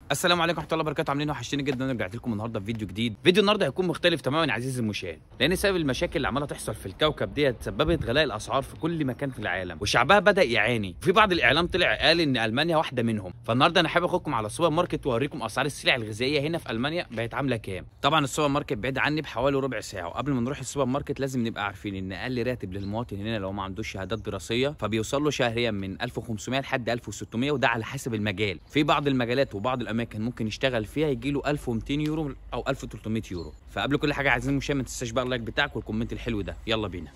السلام عليكم ورحمه الله وبركاته عاملين وحشتني جدا انا رجعت لكم النهارده بفيديو جديد فيديو النهارده هيكون مختلف تماما عزيزي المشاهد لان سبب المشاكل اللي عماله تحصل في الكوكب ديت سببت غلاء الاسعار في كل مكان في العالم وشعبها بدا يعاني وفي بعض الاعلام طلع قال ان المانيا واحده منهم فالنهارده انا حابب اخدكم على السوبر ماركت واوريكم اسعار السلع الغذائيه هنا في المانيا بقت عامله كام طبعا السوبر ماركت بعيد عني بحوالي ربع ساعه وقبل ما نروح السوبر ماركت لازم نبقى عارفين ان اقل راتب للمواطن هنا لو ما عندوش شهادات دراسيه فبيوصل له شهريا من 1500 لحد 1600 وده على حسب المجال في بعض المجالات وبعض الاماكن ممكن يشتغل فيها يجي له 1200 يورو او 1300 يورو فقبل كل حاجه عايزين المشاهد ما تنساش بقى اللايك بتاعك والكومنت الحلو ده يلا بينا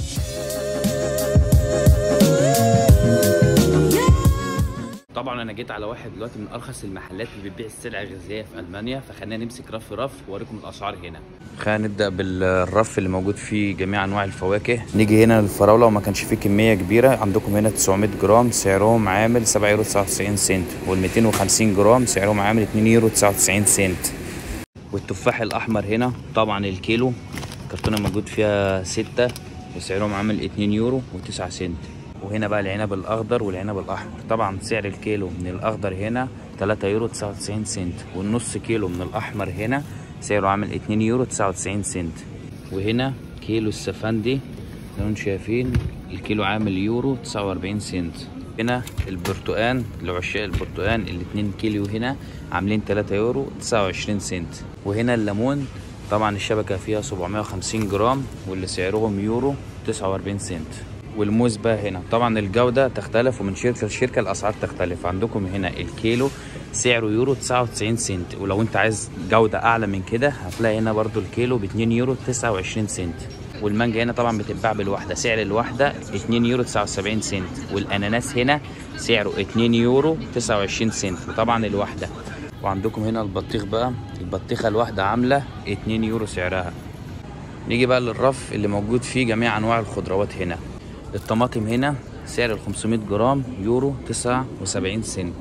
طبعا انا جيت على واحد دلوقتي من ارخص المحلات اللي بتبيع السلع الغذائيه في المانيا فخلينا نمسك رف رف واوريكم الاسعار هنا خلينا نبدا بالرف اللي موجود فيه جميع انواع الفواكه نيجي هنا للفراوله وما كانش فيه كميه كبيره عندكم هنا 900 جرام سعرهم عامل 7 يورو 99 سنت وال 250 جرام سعرهم عامل 2 يورو 99 سنت والتفاح الاحمر هنا طبعا الكيلو كرتونه موجود فيها 6 وسعرهم عامل 2 يورو و9 سنت وهنا بقى العنب الاخضر والعنب الاحمر طبعا سعر الكيلو من الاخضر هنا 3 يورو 99 سنت والنص كيلو من الاحمر هنا سعره عامل 2 يورو 99 سنت وهنا كيلو السفندي زي ما انتم شايفين الكيلو عامل يورو 49 سنت هنا البرتقان لعشاق البرتقان ال 2 كيلو هنا عاملين 3 يورو 29 سنت وهنا الليمون طبعا الشبكة فيها 750 جرام واللي سعرهم يورو 49 سنت والموز بقى هنا طبعا الجودة تختلف ومن شركة لشركة الأسعار تختلف عندكم هنا الكيلو سعره يورو 99 سنت ولو انت عايز جودة أعلى من كده هتلاقي هنا برضو الكيلو ب 2 يورو 29 سنت والمانجا هنا طبعا بتتباع بالواحدة سعر الواحدة 2 يورو 79 سنت والأناناس هنا سعره 2 يورو 29 سنت وطبعا الواحدة وعندكم هنا البطيخ بقى البطيخة الواحدة عاملة 2 يورو سعرها نيجي بقى للرف اللي موجود فيه جميع أنواع الخضروات هنا الطماطم هنا سعر ال 500 جرام يورو 79 سنت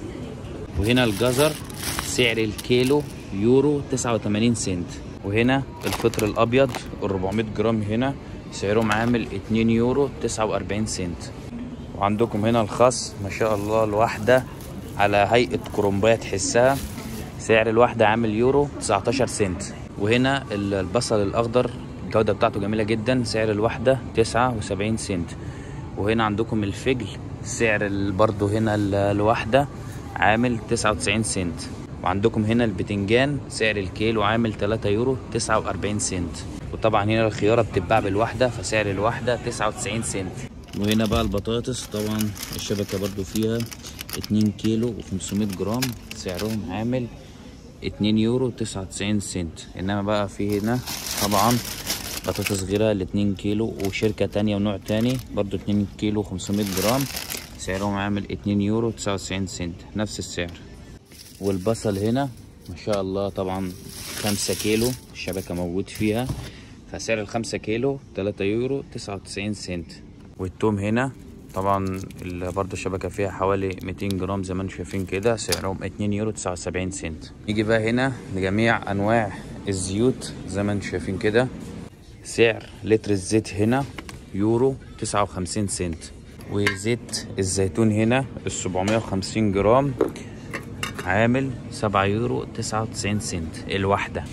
وهنا الجزر سعر الكيلو يورو 89 سنت وهنا الفطر الابيض ال 400 جرام هنا سعرهم عامل 2 يورو 49 سنت وعندكم هنا الخس ما شاء الله الواحده على هيئه كرومبايه تحسها سعر الواحده عامل يورو 19 سنت وهنا البصل الاخضر الجودة بتاعته جميلة جدا سعر الواحدة تسعة وسبعين سنت وهنا عندكم الفجل سعر برضو هنا الواحدة عامل تسعة وتسعين سنت وعندكم هنا البتنجان سعر الكيلو عامل تلاتة يورو تسعة وأربعين سنت وطبعا هنا الخيارة بتتباع بالواحدة فسعر الواحدة تسعة وتسعين سنت وهنا بقى البطاطس طبعا الشبكة برضو فيها اتنين كيلو وخمسمية جرام سعرهم عامل اتنين يورو تسعة وتسعين سنت انما بقى في هنا طبعا بطاطس غيرها الاتنين كيلو وشركة تانية ونوع تاني برضو اتنين كيلو خمسمية جرام سعرهم عامل اتنين يورو تسعة وتسعين سنت نفس السعر والبصل هنا ما شاء الله طبعا خمسة كيلو الشبكة موجود فيها فسعر الخمسة كيلو تلاتة يورو تسعة وتسعين سنت والتوم هنا طبعا برضه الشبكة فيها حوالي 200 جرام زي ما انتم شايفين كده سعرهم 2 يورو 79 سنت نيجي بقى هنا لجميع انواع الزيوت زي ما انتم شايفين كده سعر لتر الزيت هنا يورو 59 سنت وزيت الزيتون هنا ال 750 جرام عامل 7 يورو 99 سنت الواحدة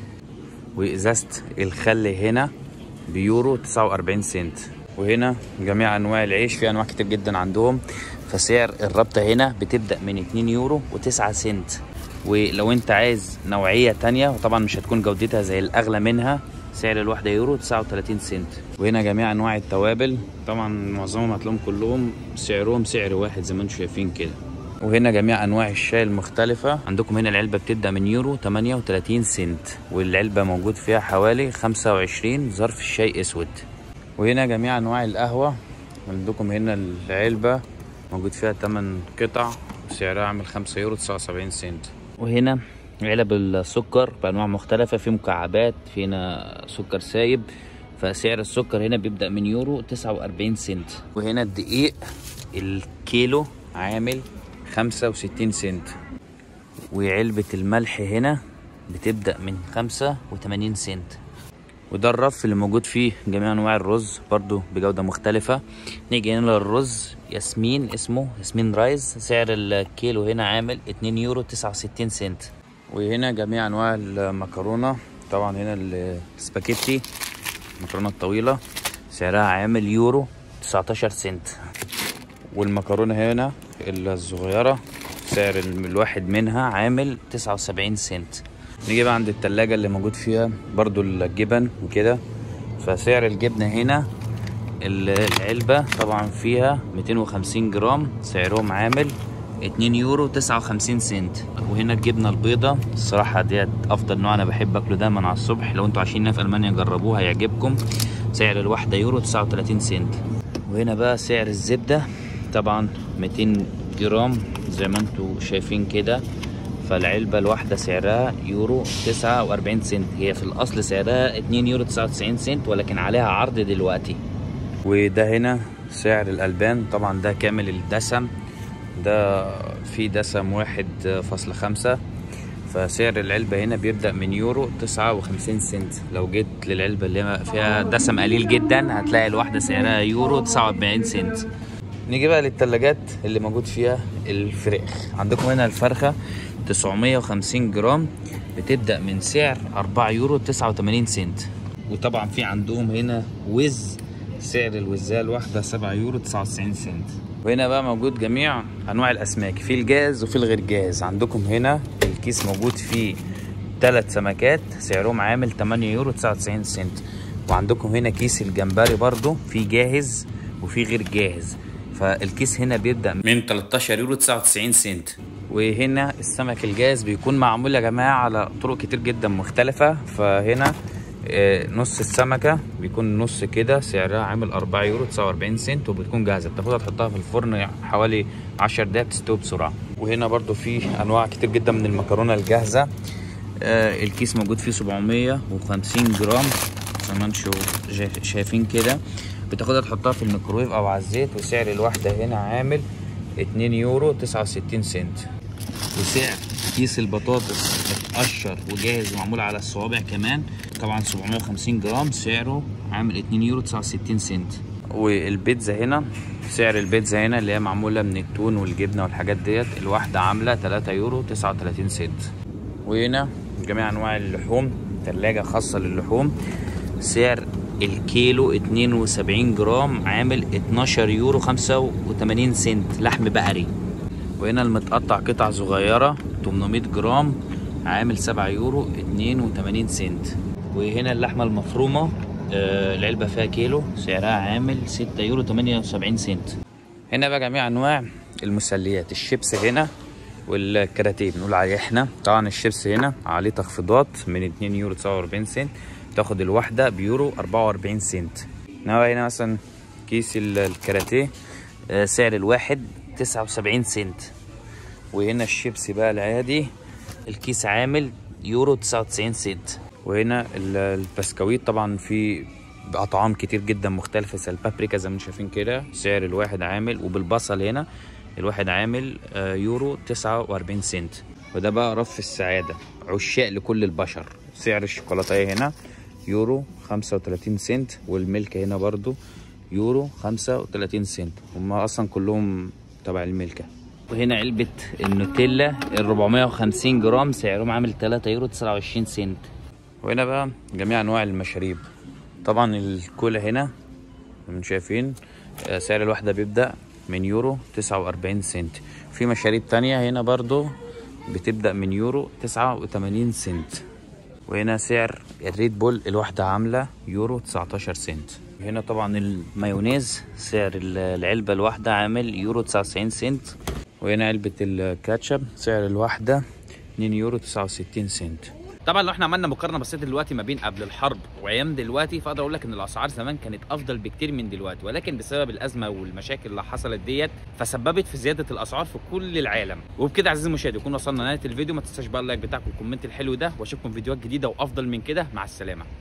وإزازة الخل هنا بيورو 49 سنت وهنا جميع أنواع العيش في أنواع كتير جدا عندهم فسعر الربطة هنا بتبدأ من 2 يورو و9 سنت ولو انت عايز نوعية تانية وطبعا مش هتكون جودتها زي الأغلى منها سعر الواحدة يورو 39 سنت وهنا جميع انواع التوابل طبعا معظمهم هتلاقيهم كلهم سعرهم سعر واحد زي ما انتم شايفين كده وهنا جميع انواع الشاي المختلفة عندكم هنا العلبة بتبدأ من يورو 38 سنت والعلبة موجود فيها حوالي 25 ظرف الشاي اسود وهنا جميع انواع القهوة عندكم هنا العلبة موجود فيها 8 قطع سعرها عامل 5 يورو 79 سنت وهنا علب السكر بانواع مختلفه في مكعبات في هنا سكر سايب فسعر السكر هنا بيبدا من يورو 49 سنت وهنا الدقيق الكيلو عامل 65 سنت وعلبة الملح هنا بتبدأ من 85 سنت وده الرف اللي موجود فيه جميع انواع الرز برضو بجودة مختلفة نيجي هنا للرز ياسمين اسمه ياسمين رايز سعر الكيلو هنا عامل 2 يورو 69 سنت وهنا جميع انواع المكرونه طبعا هنا السباكيتي المكرونه الطويله سعرها عامل يورو 19 سنت والمكرونه هنا الصغيره سعر الواحد منها عامل 79 سنت نيجي بقى عند التلاجة اللي موجود فيها برضو الجبن وكده فسعر الجبنة هنا العلبة طبعا فيها 250 جرام سعرهم عامل 2 يورو 59 سنت وهنا الجبنة البيضة الصراحة ديت أفضل نوع أنا بحب أكله دايما على الصبح لو أنتوا عايشين هنا في ألمانيا جربوها هيعجبكم سعر الواحدة يورو 39 سنت وهنا بقى سعر الزبدة طبعا 200 جرام زي ما انتوا شايفين كده فالعلبة الواحدة سعرها يورو 49 سنت هي في الأصل سعرها 2 يورو 99 سنت ولكن عليها عرض دلوقتي وده هنا سعر الألبان طبعا ده كامل الدسم ده فيه دسم واحد فاصلة خمسة فسعر العلبة هنا بيبدأ من يورو تسعة وخمسين سنت لو جيت للعلبة اللي فيها دسم قليل جدا هتلاقي الواحدة سعرها يورو تسعة وأربعين سنت نيجي بقى للتلاجات اللي موجود فيها الفراخ عندكم هنا الفرخة 950 جرام بتبدأ من سعر 4 يورو 89 سنت وطبعا في عندهم هنا وز سعر الوزايه الواحدة 7 يورو 99 سنت وهنا بقى موجود جميع انواع الاسماك في الجاهز وفي الغير جاهز عندكم هنا الكيس موجود فيه ثلاث سمكات سعرهم عامل 8 يورو 99 سنت وعندكم هنا كيس الجمبري برضو في جاهز وفي غير جاهز فالكيس هنا بيبدا من 13 يورو 99 سنت وهنا السمك الجاهز بيكون معمول يا جماعه على طرق كتير جدا مختلفه فهنا نص السمكه بيكون نص كده سعرها عامل 4 يورو 49 سنت وبتكون جاهزه بتاخدها تحطها في الفرن حوالي 10 دقايق تستوي بسرعه وهنا برضو في انواع كتير جدا من المكرونه الجاهزه الكيس موجود فيه 750 جرام زي ما انتم شايفين كده بتاخدها تحطها في الميكرويف او على الزيت وسعر الواحده هنا عامل 2 يورو 69 سنت وسعر كيس البطاطس متقشر وجاهز ومعمول على الصوابع كمان طبعا 750 جرام سعره عامل 2 يورو 69 سنت والبيتزا هنا سعر البيتزا هنا اللي هي معموله من التون والجبنه والحاجات ديت الواحده عامله 3 يورو 39 سنت وهنا جميع انواع اللحوم ثلاجه خاصه للحوم سعر الكيلو 72 جرام عامل 12 يورو 85 سنت لحم بقري وهنا المتقطع قطع صغيرة 800 جرام عامل 7 يورو 82 سنت وهنا اللحمة المفرومة آه العلبة فيها كيلو سعرها عامل 6 يورو 78 سنت هنا بقى جميع انواع المسليات الشيبس هنا والكراتيه بنقول عليه احنا طبعا الشيبس هنا عليه تخفيضات من 2 يورو 49 سنت تاخد الواحدة بيورو 44 سنت انما هنا مثلا كيس الكاراتيه سعر الواحد 79 سنت وهنا الشيبسي بقى العادي الكيس عامل يورو 99 سنت وهنا البسكويت طبعا في اطعام كتير جدا مختلفه زي البابريكا زي ما انتم شايفين كده سعر الواحد عامل وبالبصل هنا الواحد عامل يورو 49 سنت وده بقى رف السعاده عشاق لكل البشر سعر الشوكولاته هنا يورو 35 سنت والملك هنا برضو يورو 35 سنت هما اصلا كلهم تبع الملكة وهنا علبة النوتيلا ال 450 جرام سعرهم عامل 3 يورو 29 سنت وهنا بقى جميع انواع المشاريب طبعا الكولا هنا من شايفين سعر الواحدة بيبدأ من يورو 49 سنت في مشاريب تانية هنا برضو بتبدأ من يورو 89 سنت وهنا سعر الريد بول الواحدة عاملة يورو 19 سنت هنا طبعا المايونيز سعر العلبة الواحدة عامل يورو 99 سنت وهنا علبة الكاتشب سعر الواحدة 2 يورو 69 سنت طبعا لو احنا عملنا مقارنه بسيطه دلوقتي ما بين قبل الحرب وايام دلوقتي فاقدر اقول لك ان الاسعار زمان كانت افضل بكتير من دلوقتي ولكن بسبب الازمه والمشاكل اللي حصلت ديت فسببت في زياده الاسعار في كل العالم وبكده عزيزي المشاهد يكون وصلنا لنهايه الفيديو ما تنساش بقى اللايك بتاعك والكومنت الحلو ده واشوفكم فيديوهات جديده وافضل من كده مع السلامه